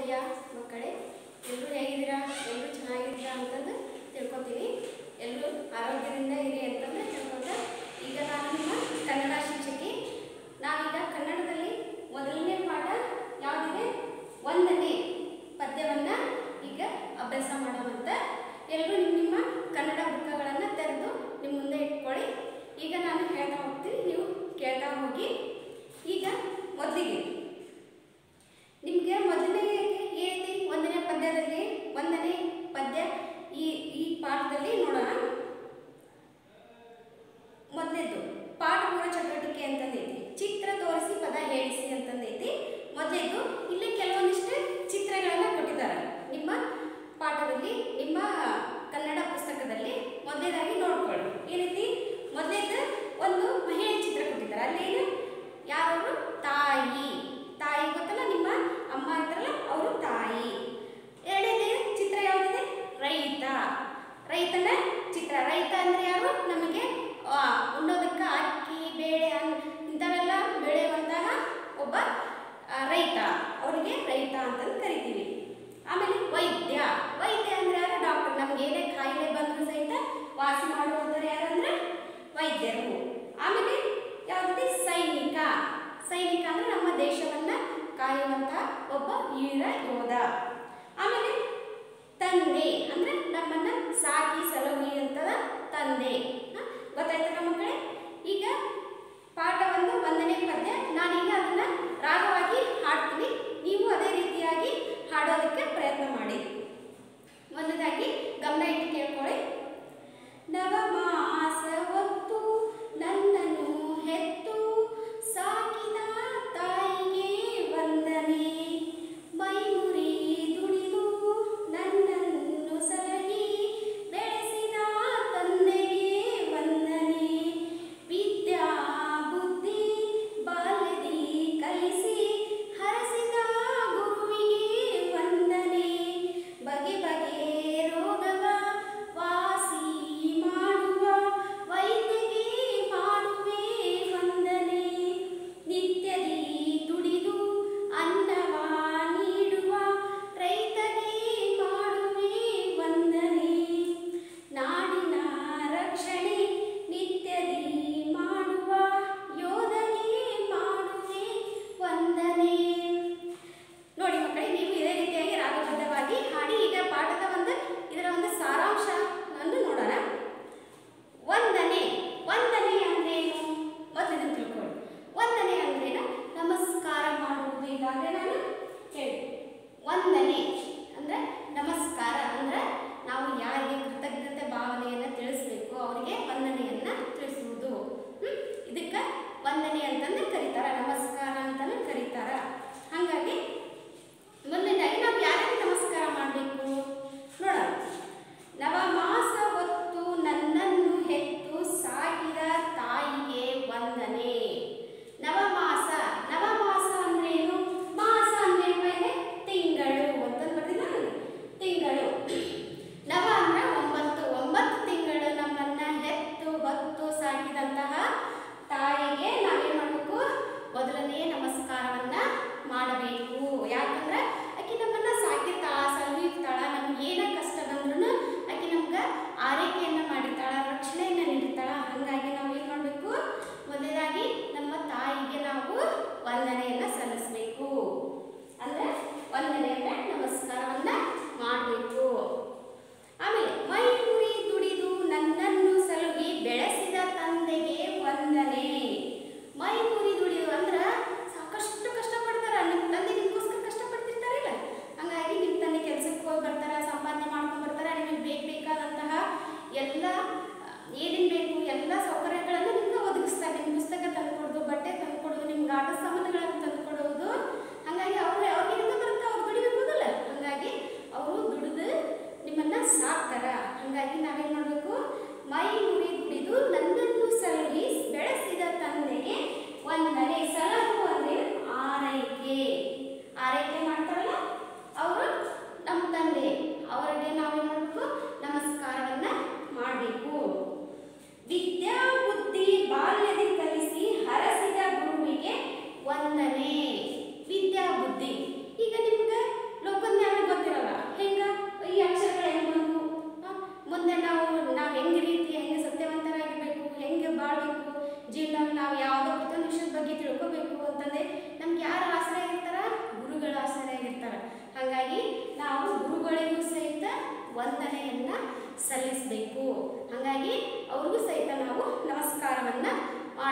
ಶುಭೋದಯ ಮಕ್ಕಳೇ ಎಲ್ಲರೂ ಹೇಗಿದ್ದೀರಾ ಎಲ್ಲರೂ ಚೆನ್ನಾಗಿದ್ದೀರಾ ಅಂತಂದು ತಿಳ್ಕೊತೀನಿ ಎಲ್ಲರೂ ಆರೋಗ್ಯದಿಂದ ಇರಿ ಅಂತಂದು ತಿಳ್ಕೊಂಡ ಈಗ ನಾನು ನಿಮ್ಮ ಕನ್ನಡ ಶಿಕ್ಷಕಿ ನಾವೀಗ ಕನ್ನಡದಲ್ಲಿ ಮೊದಲನೇ ಪಾಠ ಯಾವುದಿದೆ ಒಂದನೇ ಪದ್ಯವನ್ನು ಈಗ ಅಭ್ಯಾಸ ಮಾಡೋಣಂತ ಎಲ್ಲರೂ ನಿಮ್ಮ ನಿಮ್ಮ ಕನ್ನಡ ಬುಕ್ಕಗಳನ್ನು ತೆರೆದು ನಿಮ್ಮ ಮುಂದೆ ಇಟ್ಕೊಳ್ಳಿ ಈಗ ನಾನು ಹೇಳ್ತಾ ಹೋಗ್ತೀನಿ ನೀವು ಕೇಳ್ತಾ ಹೋಗಿ ಈಗ ಮೊದಲಿಗೆ ನಿಮಗೆ ಮೊದಲನೇ ಏನೈತಿ ಒಂದನೇ ಪದ್ಯದಲ್ಲಿ ಒಂದನೇ ಪದ್ಯ ಈ ಈ ಪಾಠದಲ್ಲಿ ನೋಡೋಣ ಮೊದಲೇದು ಪಾಠ ಪೂರ್ವ ಚಟುವಟಿಕೆ ಅಂತಂದೈತಿ ಚಿತ್ರ ತೋರಿಸಿ ಪದ ಹೇಳಿಸಿ ಅಂತಂದೈತಿ ಮೊದಲೇದು ಇಲ್ಲಿ ಕೆಲವೊಂದಿಷ್ಟು ಚಿತ್ರಗಳನ್ನ ಕೊಟ್ಟಿದ್ದಾರೆ ನಿಮ್ಮ ಪಾಠದಲ್ಲಿ ನಿಮ್ಮ ಕನ್ನಡ ಪುಸ್ತಕದಲ್ಲಿ ಮೊದಲನೇದಾಗಿ ನೋಡ್ಕೊಳ್ಳಿ ಏನೈತಿ ಮೊದಲೇದು ಒಂದು ಮಹಿಳೆ ಚಿತ್ರ ಕೊಟ್ಟಿದ್ದಾರೆ ಅಲ್ಲಿ ಏನು ಯಾರವರು ತಾಯಿ ತಾಯಿ ಗೊತ್ತಲ್ಲ ನಿಮ್ಮ ಅಮ್ಮ ಅಂತಾರಲ್ಲ ಅವರು ತಾಯಿ ಎರಡನೇ ಚಿತ್ರ ಯಾವುದಿದೆ ರೈತ ರೈತನ ಚಿತ್ರ ರೈತ ಅಂದ್ರೆ ಯಾರು ನಮಗೆ ಆ, ಉಣ್ಣೋದಕ್ಕೆ ಅಕ್ಕಿ ಬೇಳೆ ಅನ್- ಇಂಥವೆಲ್ಲ ಬೆಳೆಯುವಂತಹ ಒಬ್ಬ ಆ, ರೈತ ಅವರಿಗೆ ರೈತ ಅಂತಂದು ಕರಿತೀವಿ ಆಮೇಲೆ ವೈದ್ಯ ವೈದ್ಯ ಅಂದ್ರೆ ಯಾರು ಡಾಕ್ಟರ್ ನಮ್ಗೆ ಏನೇ ಕಾಯಿಲೆ ಬಂದರೂ ಸಹಿತ ವಾಸಿ ಮಾಡುವಂಥವ್ರು ಯಾರಂದ್ರೆ ವೈದ್ಯರು ಆಮೇಲೆ ಯಾವುದಿದೆ ಸೈನಿಕ ಸೈನಿಕ ಅಂದ್ರೆ ನಮ್ಮ ದೇಶವನ್ನ ಕಾಯುವಂತ ಒಬ್ಬ ವೀರ ಯೋಧ ಆಮೇಲೆ ತಂದೆ ಅಂದ್ರೆ ನಮ್ಮನ್ನ ಸಾಕಿ ಸಲಹುವಂತದ ತಂದೆ ಹ? ಗೊತ್ತಾಯ್ತಲ್ಲ ಮಕ್ಕಳೇ ಈಗ ಪಾಠ ಒಂದು ಒಂದನೇ ಪದ್ಯ ನಾನೀಗ ಅದನ್ನ ರಾಗವಾಗಿ ಹಾಡ್ತೀನಿ ನೀವು ಅದೇ ರೀತಿಯಾಗಿ ಹಾಡೋದಕ್ಕೆ ಪ್ರಯತ್ನ ಮಾಡಿ ಮೊದಲದಾಗಿ ಗಮನ ಇಟ್ಟು ಕೇಳ್ಕೊಳ್ಳಿ ನವಮಾಸ ಹೊತ್ತು ನನ್ನನ್ನು ಹೆತ್ತು ಸಾಕಿದ ತಾಯಿಗೆ ವಂದನೆ ಮೈಮುರಿ ದುಡಿದು ನನ್ನನ್ನು ಸಲಹಿ ಬೆಳೆಸಿದ ತಂದೆಗೆ ವಂದನೆ ವಿದ್ಯಾ ಬುದ್ಧಿ ಬಾಲ್ಯದಿ ಕಲಿಸಿ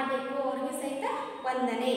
ಮಾಡಬೇಕು ಅವ್ರಿಗೆ ಸಹಿತ ವಂದನೆ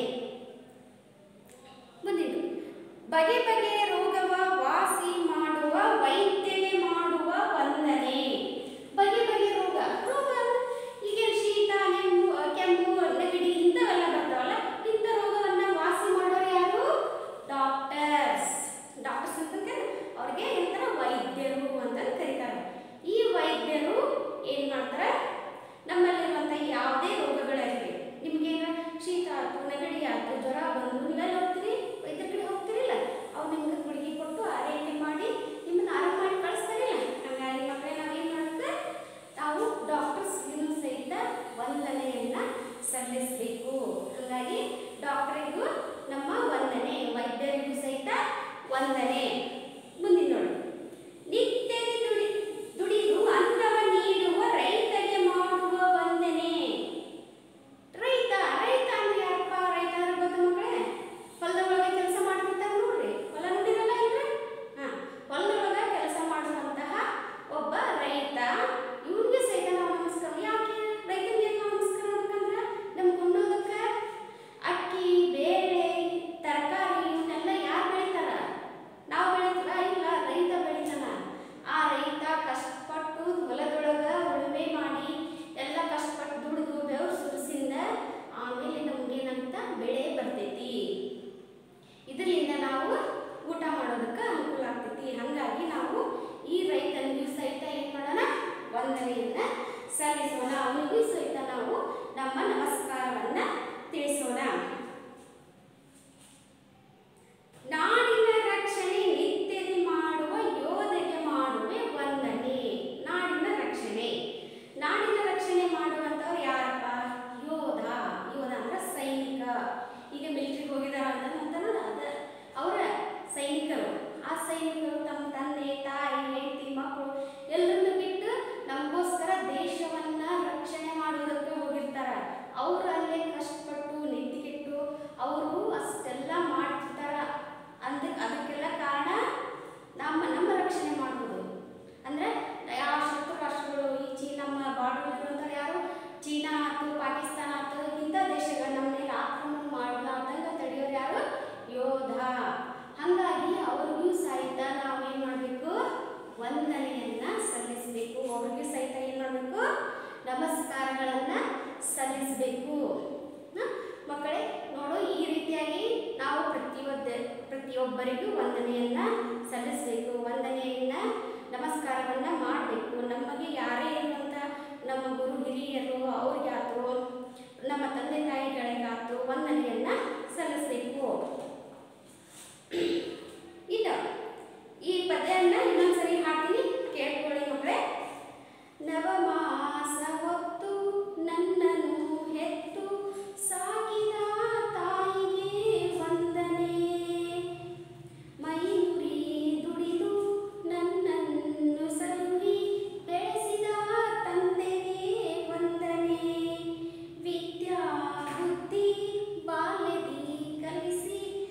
ಮುಂದಿನ ಬಗೆ ಬಗೆಯ ರೋಗವ ವಾಸಿ ಮಾಡುವ ವೈದ್ಯನೆ ಮಾಡುವ ವಂದನೆ ಬಗೆ ಬಗೆಯ ರೋಗ ರೋಗ ಈಗ ಶೀತ ನೆಮ್ಮು ಕೆಮ್ಮು ನೆಗಡಿ ಇಂಥವೆಲ್ಲ ಬರ್ತಾವಲ್ಲ ಇಂಥ ರೋಗವನ್ನ ವಾಸಿ ಮಾಡೋರು ಯಾರು ಡಾಕ್ಟರ್ಸ್ ಡಾಕ್ಟರ್ಸ್ ಅಂತಂದ್ರೆ ಅವ್ರಿಗೆ ಎಂತರ ವೈದ್ಯರು ಅಂತ ಕರೀತಾರೆ ಈ ವೈದ್ಯರು ಏನ್ ಮಾಡ್ತಾರೆ ನಮ್ಮಲ್ಲಿರುವಂಥ ಯಾವುದೇ ರೋಗಗಳಿರಲಿ ನಿಮ್ಗೇನು ಶೀತ ಆಯ್ತು ನೆಗಡಿ ಆಯ್ತು ಜ್ವರ ಬಂದು ನೀವೆಲ್ಲ ಹೋಗ್ತೀರಿ ವೈದ್ಯರ ಕಡೆ ಹೋಗ್ತಿರಿಲ್ಲ ಅವ್ರು ನಿಮ್ಗೆ ಗುಳಿಗೆ ಕೊಟ್ಟು ಆರೈಕೆ ಮಾಡಿ ನಿಮ್ಮನ್ನ ಆರಾಮ ಮಾಡಿ ಕಳಿಸ್ತಾರಿಲ್ಲ ಹಂಗಾಗಿ ಮಕ್ಕಳೇ ನಾವೇನು ಮಾಡುತ್ತೆ ನಾವು ಡಾಕ್ಟರ್ಸ್ಗೂ ಸಹಿತ ವಂದನೆಯನ್ನ ಸಲ್ಲಿಸಬೇಕು ಹಾಗಾಗಿ ಡಾಕ್ಟರಿಗೂ ನಮ್ಮ ವಂದನೆ ವೈದ್ಯರಿಗೂ ಸಹಿತ ವಂದನೆ ಮುಂದಿನ ನೋಡಿ ನಿತ್ಯದಿ ದುಡಿ ದುಡಿದು ಅನ್ನವ ನೀಡುವ ರೈತಗೆ ಮಾಡುವ ವಂದನೆ ರೈತ ರೈತ ಅಂದ್ರೆ ಯಾರಪ್ಪ ರೈತ ಅಂದ್ರೆ ಗೊತ್ತ ಮಕ್ಕಳೇ ಹೊಲದೊಳಗೆ ಕೆಲಸ ಮಾಡ್ತಿರ್ತಾರೆ ನೋಡ್ರಿ ಹೊಲ ನೋಡಿರಲ್ಲ ಇಲ್ರಿ ಹಾ ಹೊಲದೊಳಗೆ ಕೆಲಸ ಮಾಡುವಂತಹ ಒಬ್ಬ ರೈತ ಇವ್ರಿಗೆ ಸಹಿತ ನಾವು ನಮಸ್ಕಾರ ಯಾಕೆ ರೈತನಿಗೆ ನಾವು ನಮಸ್ಕಾರ ಮಾಡ್ಬೇಕಂದ್ರೆ ನಮ್ಗೆ ಉಣ್ಣೋದಕ್ಕೆ ಅಕ್ಕಿ ಬೇಳೆ ತರಕಾರಿ ಇವನ್ನೆಲ್ಲ ಯಾರು ಬೆಳಿತಾರ ನಾವು ಬೆಳಿತೀವ ಇಲ್ಲ ರೈತ ಬೆಳಿತಾನ ಆ ರೈತ ಕಷ್ಟಪಟ್ಟು ಹೊಲದೊಳಗ ಉಳುಮೆ ಮಾಡಿ ಎಲ್ಲ ಕಷ್ಟಪಟ್ಟು ದುಡಿದು ಬೆವರು ಸುರಿಸಿಂದ ಆಮೇಲೆ ನಮ್ಗೇನಂತ ಬೆಳೆ ಬರ್ತೈತಿ ಇದರಿಂದ ನಾವು ಊಟ ಮಾಡೋದಕ್ಕೆ ಅನುಕೂಲ ಆಗ್ತೈತಿ ಹಾಗಾಗಿ ನಾವು ಈ ರೈತನಿಗೂ ಸಹಿತ ಏನು ಮಾಡೋಣ ವಂದನೆಯನ್ನ ಸಲ್ಲಿಸೋಣ ಅವನಿಗೂ ಸಹಿತ ನಾವು ನಮ್ಮ ನಮಸ್ಕಾರವನ್ನ ತಿಳಿಸೋಣ ನಾಡಿನ ರಕ್ಷಣೆ ನಿತ್ಯದಿ ಮಾಡುವ ಯೋಧಗೆ ಮಾಡುವೆ ವಂದನೆ ನಾಡಿನ ರಕ್ಷಣೆ ನಾಡಿನ ರಕ್ಷಣೆ ಮಾಡುವಂಥವ್ರು ಯಾರಪ್ಪ ಯೋಧ ಯೋಧ ಅಂದ್ರೆ ಸೈನಿಕ ಈಗ ಮಿಲಿಟರಿಗೆ ಹೋಗಿದಾರ ಅಂತ ಅಂತಾರಲ್ಲ ಅದ ಅವರ ಸೈನಿಕರು ಆ ಸೈನಿಕರು ತಮ್ಮ ತಂದೆ ತಾಯಿ ಹೆಂಡತಿ ಮಕ್ಕಳು ಎಲ್ಲರನ್ನು ಬಿಟ್ಟು ನಮಗೋಸ್ಕರ ದೇಶವನ್ನ ರಕ್ಷಣೆ ಮಾಡುವುದಕ್ಕೆ ಹೋಗಿರ್ತಾರ ಅವರು ಅಲ್ಲೇ ಕಷ್ಟಪಟ್ಟು ನೆತ್ತಿಗೆಟ್ಟು ಅವರು ಅಷ್ಟೆಲ್ಲ ಮಾಡ್ತಿರ್ತಾರ ಅಂದ ಅದಕ್ಕೆಲ್ಲ ಕಾರಣ ನಮ್ಮ ನಮ್ಮ ರಕ್ಷಣೆ ಮಾಡುವುದು ಅಂದ್ರೆ ಯಾವ ಶತ್ರು ರಾಷ್ಟ್ರಗಳು ಈ ಚೀ ನಮ್ಮ ಬಾರ್ಡರ್ ಇರುವಂಥ ಯಾರು ಚೀನಾ ಆಯ್ತು ಪಾಕಿಸ್ತಾನ ಆಯ್ತು ಇಂಥ ದೇಶಗಳು ನಮ್ಮ ಮೇಲೆ ಆಕ್ರಮಣ ಮಾಡಲಾರ್ದಂಗ ತಡೆಯೋರು ಯಾರು ಯೋಧ ಹಾಗಾಗಿ ಅವ್ರಿಗೂ ಸಹಿತ ನಾವೇನ್ ಮಾಡಬೇಕು ವಂದನೆಯನ್ನ ಸಲ್ಲಿಸಬೇಕು ಅವ್ರಿಗೂ ಸಹಿತ ಏನ್ ಮಾಡಬೇಕು ನಮಸ್ಕಾರಗಳನ್ನ ಸಲ್ಲಿಸಬೇಕು ಮಕ್ಕಳೇ ನೋಡು ಈ ರೀತಿಯಾಗಿ ನಾವು ಪ್ರತಿಯೊಬ್ಬ ಪ್ರತಿಯೊಬ್ಬರಿಗೂ ವಂದನೆಯನ್ನ ಸಲ್ಲಿಸಬೇಕು ವಂದನೆಯನ್ನ ನಮಸ್ಕಾರವನ್ನ ಮಾಡಬೇಕು ನಮಗೆ ಯಾರೇ ಇರುವಂತ ನಮ್ಮ ಗುರು ಹಿರಿಯರು ಅವ್ರಿಗಾತು ನಮ್ಮ ತಂದೆ ತಾಯಿಗಳಿಗಾತು ವಂದನೆಯನ್ನ ಸಲ್ಲಿಸಬೇಕು ಇಲ್ಲ ಈ ಪದ್ಯನ್ನ ಇನ್ನೊಂದ್ಸರಿ ಹಾಡ್ತೀನಿ ಕೇಳ್ಕೊಳ್ಳಿ ಮಕ್ಕಳೇ ನವಮಾಸ ಹೊತ್ತು ನನ್ನನ್ನು ಹೆತ್ತು ಸಾಕಿದ ತಾಯಿಗೆ ವಂದನೆ ಮೈಮುರಿ ದುಡಿದು ನನ್ನನ್ನು ಸಲುಹಿ ಬೆಳೆಸಿದ ತಂದೆಗೆ ವಂದನೆ ವಿದ್ಯಾ ಬುದ್ಧಿ ಬಾಲ್ಯದಿ ಕಲಿಸಿ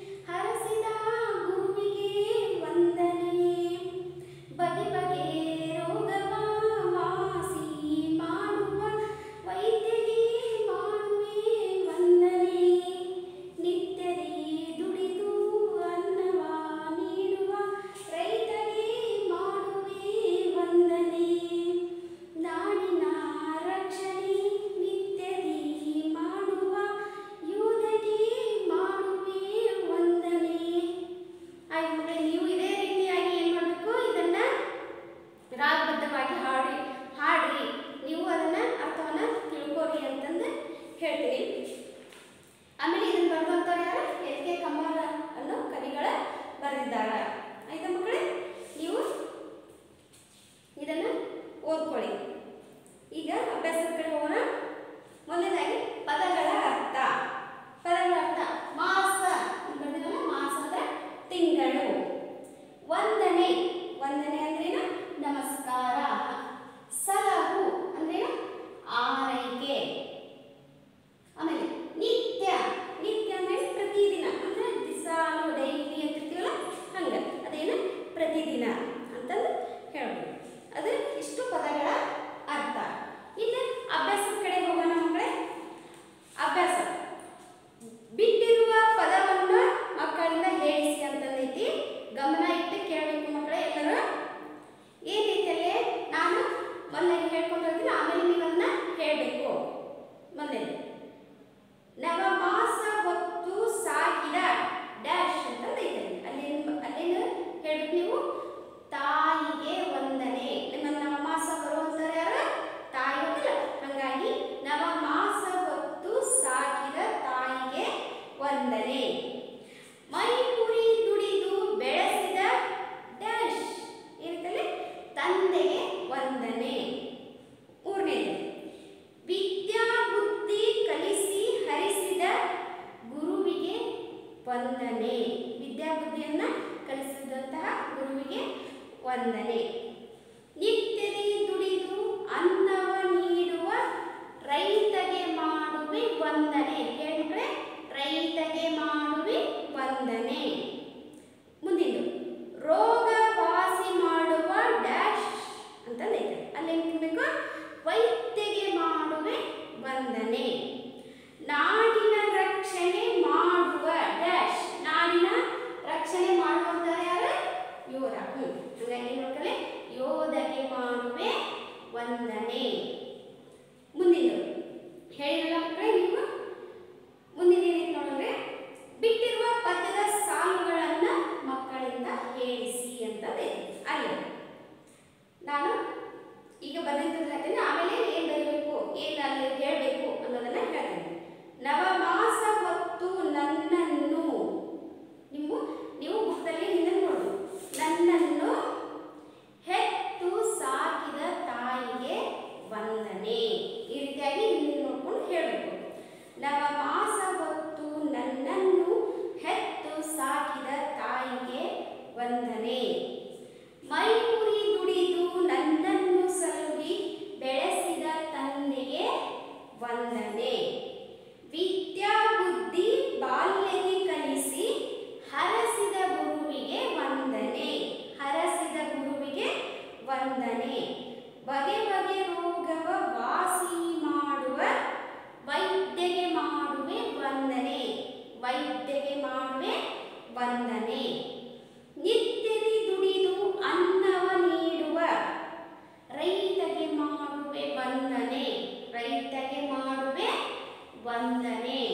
ವಂದನೆ ವಿದ್ಯಾಬುದ್ಧಿಯನ್ನ ಕಲಿಸಿದಂತಹ ಗುರುವಿಗೆ ವಂದನೆ ನಿತ್ಯದಿ ದುಡಿದು ಅನ್ನವ ನೀಡುವ ರೈತಗೆ ಮಾಡುವೆ ವಂದನೆ ಹೇಳಿದ್ರೆ ರೈತಗೆ ಮಾಡುವೆ ವಂದನೆ ಮುಂದಿನ ರೋಗ ವಾಸಿ ಮಾಡುವ ಡ್ಯಾಶ್ ಅಂತಂದೈತೆ ಅಲ್ಲೇನು ತಿನ್ಬೇಕು ವೈದ್ಯಗೆ ಮಾಡುವೆ ವಂದನೆ ನಾಡಿನ ರಕ್ಷಣೆ ಮಾಡುವ ಡ್ಯಾಶ್ ನಾಡಿನ ರಕ್ಷಣೆ ಮಾಡುವಂತಾರೆ ಯಾರು ಯೋಧ ಹ್ಞೂ ಹಾಗಾಗಿ ನೋಡ್ಕೊಳ್ಳಿ ಯೋಧಗೆ ಮಾಡುವೆ ವಂದನೆ ಮುಂದಿನ ಹೇಳಿಲ್ಲ ಮಕ್ಕಳೇ ನೀವು ಮುಂದಿನ ಏನೈತೆ ನೋಡಿದ್ರೆ ಬಿಟ್ಟಿರುವ ಪದ್ಯದ ಸಾಲುಗಳನ್ನ ಮಕ್ಕಳಿಂದ ಹೇಳಿಸಿ ಅಂತಂದೆ ಅಲ್ಲ ನಾನು ಈಗ ಬರೆದಿದ್ದು ಹೇಳ್ತೇನೆ ಆಮೇಲೆ ಏನು ಬರೀಬೇಕು ಏನು ಅಲ್ಲಿ ಹೇಳಬೇಕು ಅನ್ನೋದನ್ನ ಹೇಳ್ತೇನೆ ನವಮಾಸ ಹೊತ್ತು ನನ್ನನ್ನು ನೀವು ನೀವು ಬುಕ್ದಲ್ಲಿ ಹಿಂದೆ ನೋಡು ನನ್ನನ್ನು ಹೆತ್ತು ಸಾಕಿದ ತಾಯಿಗೆ ವಂದನೆ ಈ ರೀತಿಯಾಗಿ ಹಿಂದೆ ನೋಡ್ಕೊಂಡು ಹೇಳಬೇಕು ನವಮಾಸ ಹೊತ್ತು ನನ್ನನ್ನು ಹೆತ್ತು ಸಾಕಿದ ತಾಯಿಗೆ ವಂದನೆ ಮೈಮುರಿ ದುಡಿದು ನನ್ನನ್ನು ಸಲುಹಿ ಬೆಳೆಸಿದ ತಂದೆಗೆ ವಂದನೆ ವಿದ್ಯಾ ಬುದ್ಧಿ ಬಾಲ್ಯದಿ ಕಲಿಸಿ ಹರಸಿದ ಗುರುವಿಗೆ ವಂದನೆ ಹರಸಿದ ಗುರುವಿಗೆ ವಂದನೆ ಬಗೆ ಬಗೆ ರೋಗವ ವಾಸಿ ಮಾಡುವ ವೈದ್ಯಗೆ ಮಾಡುವೆ ವಂದನೆ ವೈದ್ಯಗೆ ಮಾಡುವೆ ವಂದನೆ ನಿತ್ಯದಿ ದುಡಿದು ಅನ್ನವ ನೀಡುವ ರೈತಗೆ ಮಾಡುವೆ ವಂದನೆ ರೈತಗೆ ಮಾಡುವೆ ವಂದನೆ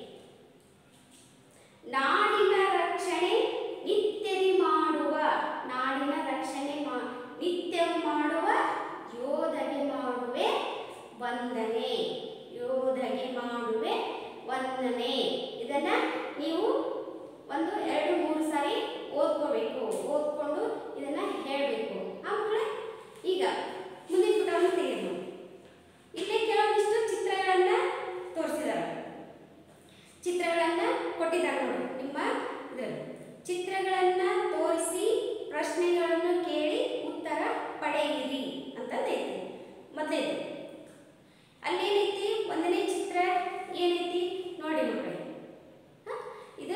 ನಾಡಿನ ರಕ್ಷಣೆ ನಿತ್ಯದಿ ಮಾಡುವ ನಾಡಿನ ರಕ್ಷಣೆ ಮಾ ನಿತ್ಯ ಮಾಡುವ ಯೋಧಗೆ ಮಾಡುವೆ ವಂದನೆ ಯೋಧಗೆ ಮಾಡುವೆ ವಂದನೆ ಇದನ್ನ ನೀವು ಒಂದು ಎರಡು ಮೂರು ಸಾರಿ ಓದ್ಕೋಬೇಕು ಓದ್ಕೊಂಡು ಇದನ್ನ ಹೇಳಬೇಕು ಆಮೇಲೆ ಈಗ ಮುಂದಿನ ಪುಟವನ್ನು ತೆಗೆದು ಇಲ್ಲಿ ಕೆಲವೊಂದಿಷ್ಟು ಚಿತ್ರಗಳನ್ನ ತೋರಿಸಿದ್ದಾರೆ ಚಿತ್ರಗಳನ್ನ ಕೊಟ್ಟಿದ್ದಾರೆ ನೋಡಿ ನಿಮ್ಮ ಇದರಲ್ಲಿ ಚಿತ್ರಗಳನ್ನ ತೋರಿಸಿ ಪ್ರಶ್ನೆಗಳನ್ನು ಕೇಳಿ ಉತ್ತರ ಪಡೆಯಿರಿ ಅಂತಂದೈತಿ ಮೊದಲೇದು ಅಲ್ಲೇನೈತಿ ಒಂದನೇ ಚಿತ್ರ ಏನೈತಿ ನೋಡಿ ಮಕ್ಕಳೇ ಹ? ಇದು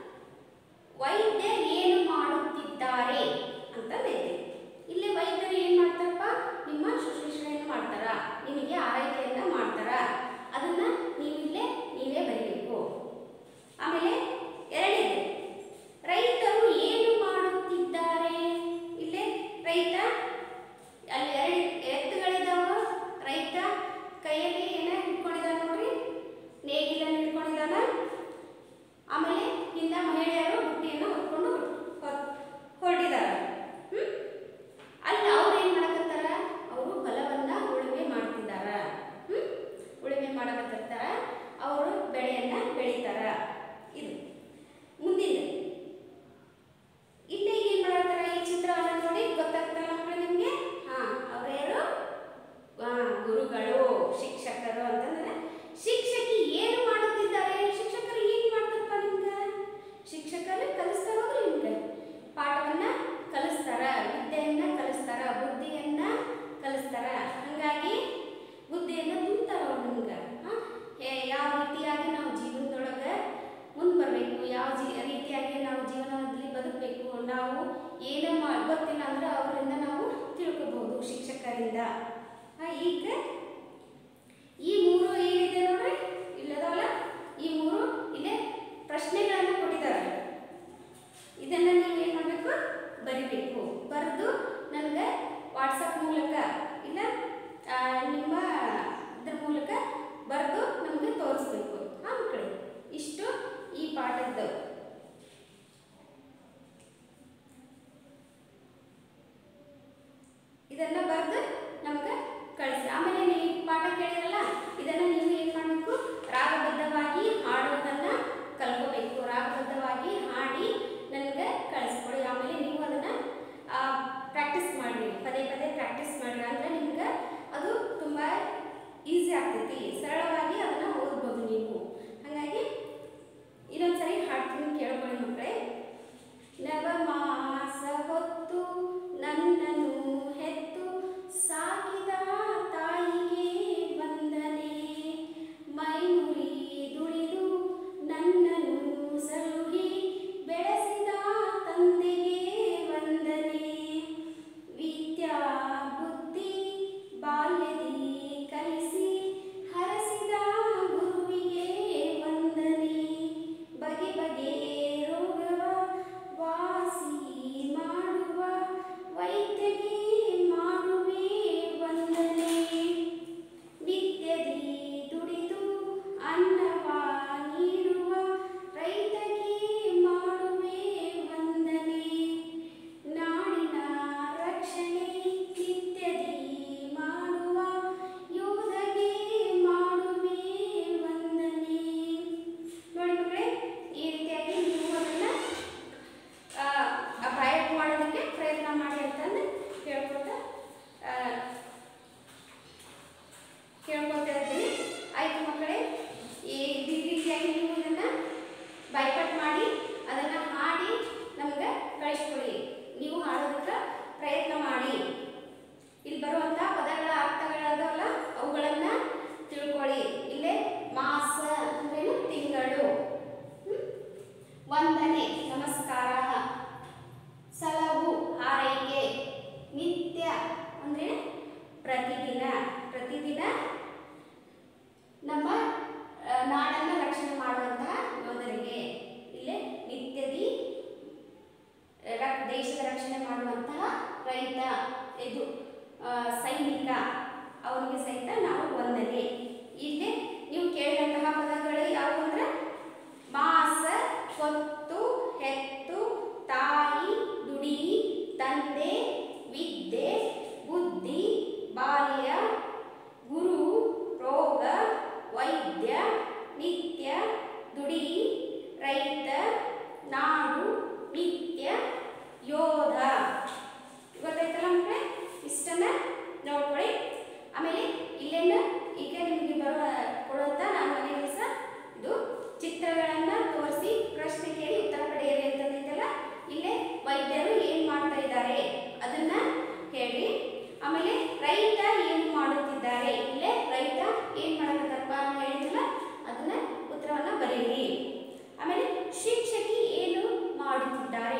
ವೈದ್ಯ ಏನು ಮಾಡುತ್ತಿದ್ದಾರೆ ಅಂತಂದೈತಿ ಇಲ್ಲಿ ವೈದ್ಯರು ಏನು ಮಾಡ್ತಾರಪ್ಪ ನಿಮ್ಮ ಶುಶ್ರೂಷಣೆಯನ್ನು ಮಾಡ್ತಾರ ನಿಮಗೆ ಆರೈಕೆಯನ್ನ ಮಾಡ್ತಾರ ಅದನ್ನ ನೀವಿಲ್ಲೇ ನೀವೇ ಬರೀಬೇಕು ಆಮೇಲೆ ಎರಡನೇದು ರೈತರು ಏನು ಮಾಡುತ್ತಿದ್ದಾರೆ ಇಲ್ಲೇ ರೈತ ಅಲ್ಲಿ ಎರಡು ಎತ್ತುಗಳಿದಾವ ರೈತ ಕೈಯಲ್ಲಿ ಏನ ಹಿಡ್ಕೊಂಡಿದ್ದಾನೆ ನೋಡ್ರಿ ನೇಗಿಲನ್ನು ಹಿಡ್ಕೊಂಡಿದ್ದಾನ ಆಮೇಲೆ ಹಿಂದ ಮಹಿಳೆಯರು ಬುಟ್ಟಿಯನ್ನು ಹೊತ್ಕೊಂಡು ಹೊತ್- ಹೊರಟಿದ್ದಾರೆ ಹ್ಮ್? ಅಲ್ಲಿ ಅವ್ರು ಏನ್ ಮಾಡಕತ್ತಾರ ಅವರು ಹೊಲವನ್ನ ಉಳುಮೆ ಮಾಡ್ತಿದ್ದಾರ ಹ್ಮ್? ಉಳುಮೆ ಮಾಡಕತ್ತಿರ್ತಾರ ಅವರು ಬೆಳೆಯನ್ನ ಬೆಳಿತಾರ ಇದು ಮುಂದಿನ ಇಲ್ಲೇ ಏನ್ ಮಾಡತ್ತಾರ ಈ ಚಿತ್ರವನ್ನ ನೋಡಿ ಗೊತ್ತಾಗ್ತಾರ ಮಕ್ಕಳು ನಿಮ್ಗೆ ಹಾ ಅವ್ರ್ಯಾರು ಆ, ಗುರುಗಳು ಶಿಕ್ಷಕರು ಅಂತಂದ್ರೆ ಶಿಕ್ಷಕಿ ಏನು ಮಾಡುತ್ತಿದ್ದಾರೆ ಶಿಕ್ಷಕರು ಏನ್ ಮಾಡ್ತಾರಪ್ಪ ನಿಮ್ಗೆ ಶಿಕ್ಷಕರು ಕಲಿಸ್ತಾರೋದು ನಿಮ್ಗೆ ಪಾಠವನ್ನ ಕಲಿಸ್ತಾರ ವಿದ್ಯೆಯನ್ನ ಕಲಿಸ್ತಾರ ಬುದ್ಧಿಯನ್ನ ಕಲಿಸ್ತಾರ ಹಂಗಾಗಿ ಬುದ್ಧಿಯನ್ನ ತುಂಬ್ತಾರ ಅವ್ರು ನಿಮ್ಗೆ ಆ, ಹೇ- ಯಾವ ರೀತಿಯಾಗಿ ನಾವು ಜೀವನದೊಳಗೆ ಮುಂದೆ ಬರಬೇಕು ಯಾವ ಜೀ ರೀತಿಯಾಗಿ ನಾವು ಜೀವನದಲ್ಲಿ ಬದುಕಬೇಕು ನಾವು ಏನೇ ಮಾ ಗೊತ್ತಿಲ್ಲ ಅಂದ್ರೆ ಅವರಿಂದ ನಾವು ತಿಳ್ಕೊಬಹುದು ಶಿಕ್ಷಕರಿಂದ ಆ, ಈಗ ಈ ಮೂರು ಏನಿದೆ ನೋಡ್ರಿ ಇಲ್ಲದವಲ್ಲ ಈ ಮೂರು ಇಲ್ಲೇ ಪ್ರಶ್ನೆಗಳನ್ನು ಕೊಟ್ಟಿದ್ದಾರೆ ಇದನ್ನ ನೀವು ಏನು ಮಾಡಬೇಕು ಬರಿಬೇಕು ಬರೆದು ನನಗೆ ವಾಟ್ಸಪ್ ಮೂಲಕ ಇಲ್ಲ ಆ, ನಿಮ್ಮ ಇದ್ರ ಮೂಲಕ ಬರೆದು ನಮಗೆ ತೋರಿಸ್ಬೇಕು ಆ ಮಕ್ಕಳು ಇಷ್ಟು ಈ ಪಾಠದ್ದು ಇದನ್ನ ಬರೆದು ನಮ್ಗೆ ಕಳಿಸಿ ಆಮೇಲೆ ನೀವು ಪಾಠ ಕೇಳಿರಲ್ಲ ಇದನ್ನ ನೀವು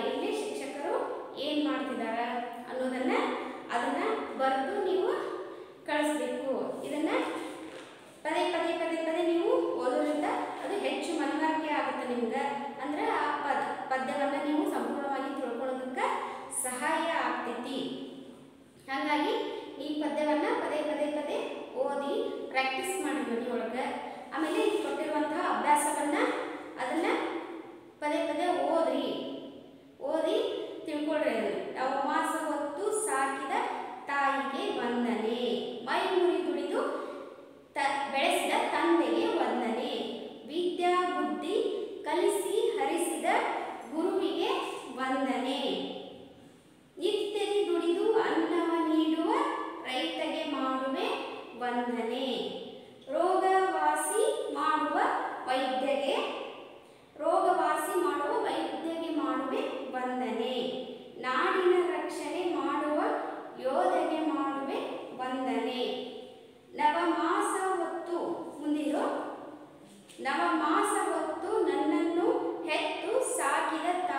ಇಲ್ಲಿ ಶಿಕ್ಷಕರು ಏನು ಮಾಡ್ತಿದ್ದಾರೆ ಅನ್ನೋದನ್ನ ಅದನ್ನ ಬರೆದು ನೀವು ಕಳಿಸ್ಬೇಕು ಇದನ್ನ ಪದೇ ಪದೇ ಪದೇ ಪದೇ ನೀವು ಓದೋದ್ರಿಂದ ಅದು ಹೆಚ್ಚು ಮನವರಿಕೆ ಆಗುತ್ತೆ ನಿಮ್ಗೆ ಅಂದ್ರೆ ಆ ಪದ ಪದ್ಯಗಳನ್ನ ನೀವು ಸಂಪೂರ್ಣವಾಗಿ ತಿಳ್ಕೊಳ್ಳೋದಕ್ಕೆ ಸಹಾಯ ಆಗ್ತೈತಿ ಹಾಗಾಗಿ ಈ ಪದ್ಯವನ್ನ ಪದೇ ಪದೇ ಪದೇ ಓದಿ ಪ್ರಾಕ್ಟೀಸ್ ಮಾಡಿ ಮನೆಯೊಳಗೆ ಆಮೇಲೆ ಇಲ್ಲಿ ಕೊಟ್ಟಿರುವಂತಹ ಅಭ್ಯಾಸಗಳನ್ನ ಅದನ್ನ ಪದೇ ಪದೇ ಓದ್ರಿ ಓದಿ ತಿಳ್ಕೊಳ್ರಿ ಅದನ್ನ ನವಮಾಸ ಹೊತ್ತು ಸಾಕಿದ ತಾಯಿಗೆ ವಂದನೆ ಮೈ ಮುರಿ ದುಡಿದು ತ ಬೆಳೆಸಿದ ತಂದೆಗೆ ವಂದನೆ ವಿದ್ಯಾ ಬುದ್ಧಿ ಕಲಿಸಿ ಹರಿಸಿದ ಗುರುವಿಗೆ ವಂದನೆ ನಿತ್ಯದಿ ದುಡಿದು ಅನ್ನವ ನೀಡುವ ರೈತಗೆ ಮಾಡುವೆ ವಂದನೆ ರೋಗವಾಸಿ ಮಾಡುವ ವೈದ್ಯಗೆ ರೋಗವಾಸಿ ಮಾಡುವ ವೈದ್ಯಗೆ ಮಾಡುವೆ ವಂದನೆ ನಾಡಿನ ರಕ್ಷಣೆ ಮಾಡುವ ಯೋಧಗೆ ಮಾಡುವೆ ವಂದನೆ ನವಮಾಸ ಹೊತ್ತು ಮುಂದಿರು ನವಮಾಸ ಹೊತ್ತು ನನ್ನನ್ನು ಹೆತ್ತು ಸಾಕಿದ